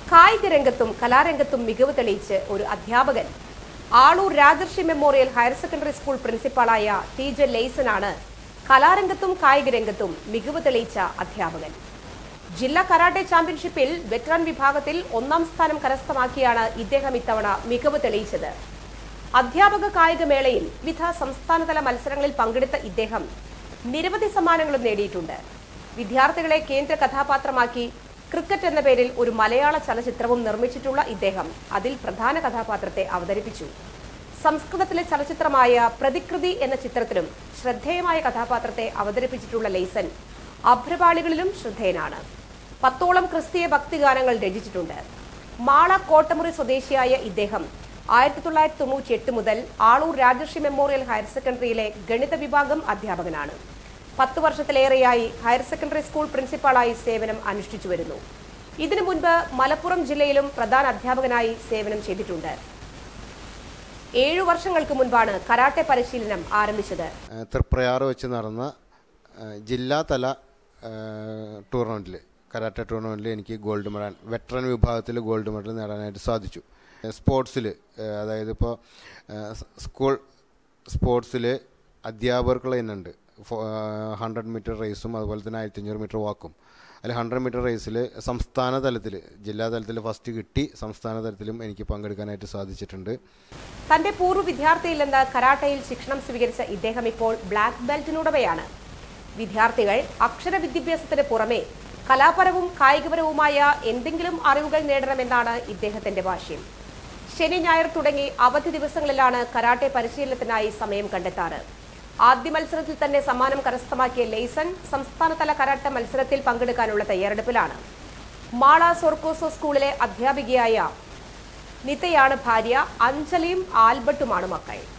കായിക രംഗത്തും കലാരംഗത്തും മികവ് തെളിയിച്ച് ഒരു അധ്യാപകൻ Alur Rajarshi memorial higher secondary school പ്രിൻസിപ്പാളായ ടി ജെ ലെയ്സനാണ് കലാരംഗത്തും കായിക രംഗത്തും മികവ് തെളിയിച്ച അധ്യാപകൻ ജില്ലാ കരാട്ടെ ചാമ്പ്യൻഷിപ്പിൽ വെറ്ററൻ വിഭാഗത്തിൽ ഒന്നാം സ്ഥാനം കരസ്ഥമാക്കിയാണ് ഇദ്ദേഹം ഇത്തവണ മികവ് തെളിയിച്ചത് അധ്യാപക കായിക മേളയിൽ വിവിധ സംസ്ഥാനതല മത്സരങ്ങളിൽ പങ്കെടുത്ത ഇദ്ദേഹം നിരവധി സമ്മാനങ്ങളും നേടിയിട്ടുണ്ട് വിദ്യാർത്ഥികളെ കേന്ദ്ര കഥാപാത്രമാക്കി ക്രിക്കറ്റ് എന്ന പേരിൽ ഒരു മലയാള ചലച്ചിത്രവും നിർമ്മിച്ചിട്ടുള്ള ഇദ്ദേഹം അതിൽ പ്രധാന കഥാപാത്രത്തെ അവതരിപ്പിച്ചു സംസ്കൃതത്തിലെ ചലച്ചിത്രമായ പ്രതികൃതി എന്ന ചിത്രത്തിലും ശ്രദ്ധേയമായ കഥാപാത്രത്തെ അവതരിപ്പിച്ചിട്ടുള്ള ലെയ്സൻ അഭ്രപാളികളിലും ശ്രദ്ധേയനാണ് പത്തോളം ക്രിസ്തീയ ഭക്തിഗാനങ്ങൾ രചിച്ചിട്ടുണ്ട് മാള കോട്ടമുറി സ്വദേശിയായ ഇദ്ദേഹം ആയിരത്തി തൊള്ളായിരത്തി തൊണ്ണൂറ്റി എട്ട് മുതൽ ആളൂർ രാജർഷി മെമ്മോറിയൽ ഹയർ സെക്കൻഡറിയിലെ ഗണിത വിഭാഗം അധ്യാപകനാണ് പത്ത് വർഷത്തിലേറെയായി ഹയർ സെക്കൻഡറി സ്കൂൾ പ്രിൻസിപ്പാളായി സേവനം അനുഷ്ഠിച്ചു വരുന്നു ഇതിനു മുൻപ് മലപ്പുറം ജില്ലയിലും പ്രധാന അധ്യാപകനായി സേവനം ചെയ്തിട്ടുണ്ട് ഏഴു വർഷങ്ങൾക്ക് മുൻപാണ് കരാട്ടെ പരിശീലനം ആരംഭിച്ചത് ഏഹ് തൃപ്രയാറ് വെച്ച് നടന്ന ഏഹ് ജില്ലാതല ടൂർണമെൻറ്റിൽ കരാട്ടെ ടൂർണമെൻറ്റിൽ എനിക്ക് ഗോൾഡ് മെഡൽ വെറ്ററൻ വിഭാഗത്തിൽ ഗോൾഡ് മെഡൽ നേടാനായിട്ട് സാധിച്ചു സ്പോർട്സിൽ അതായത് ഇപ്പോൾ സ്കൂൾ സ്പോർട്സിൽ അധ്യാപകർക്കുള്ള ഇന്നുണ്ട് ഹൺഡ്രഡ് മീറ്റർ റേസും അതുപോലെ തന്നെ ആയിരത്തി അഞ്ഞൂറ് മീറ്റർ വാക്കും അതിൽ ഹൺഡ്രഡ് മീറ്റർ റേസിൽ സംസ്ഥാന തലത്തിൽ ജില്ലാ തലത്തിൽ ഫസ്റ്റ് കിട്ടി സംസ്ഥാന തലത്തിലും എനിക്ക് പങ്കെടുക്കാനായിട്ട് സാധിച്ചിട്ടുണ്ട് തന്റെ പൂർവ്വ വിദ്യാർത്ഥിയിൽ നിന്ന് കരാട്ടയിൽ ശിക്ഷണം സ്വീകരിച്ച ഇദ്ദേഹം ഇപ്പോൾ ബ്ലാക്ക് ബെൽറ്റിനുടമയാണ് വിദ്യാർത്ഥികൾ അക്ഷര വിദ്യാഭ്യാസത്തിന് പുറമെ കലാപരവും കായികപരവുമായ എന്തെങ്കിലും അറിവുകൾ നേടണമെന്നാണ് ഇദ്ദേഹത്തിന്റെ ഭാഷ്യം ശനി ഞായർ തുടങ്ങി അവധി ദിവസങ്ങളിലാണ് കരാട്ടെ പരിശീലനത്തിനായി സമയം കണ്ടെത്താറ് ആദ്യ മത്സരത്തിൽ തന്നെ സമ്മാനം കരസ്ഥമാക്കിയ ലെയ്സൺ സംസ്ഥാനതല കരാട്ടെ മത്സരത്തിൽ പങ്കെടുക്കാനുള്ള തയ്യാറെടുപ്പിലാണ് മാള സോർക്കോസോ സ്കൂളിലെ അധ്യാപികയായ നിതയാണ് ഭാര്യ അഞ്ജലിയും ആൽബർട്ടുമാണ് മക്കൾ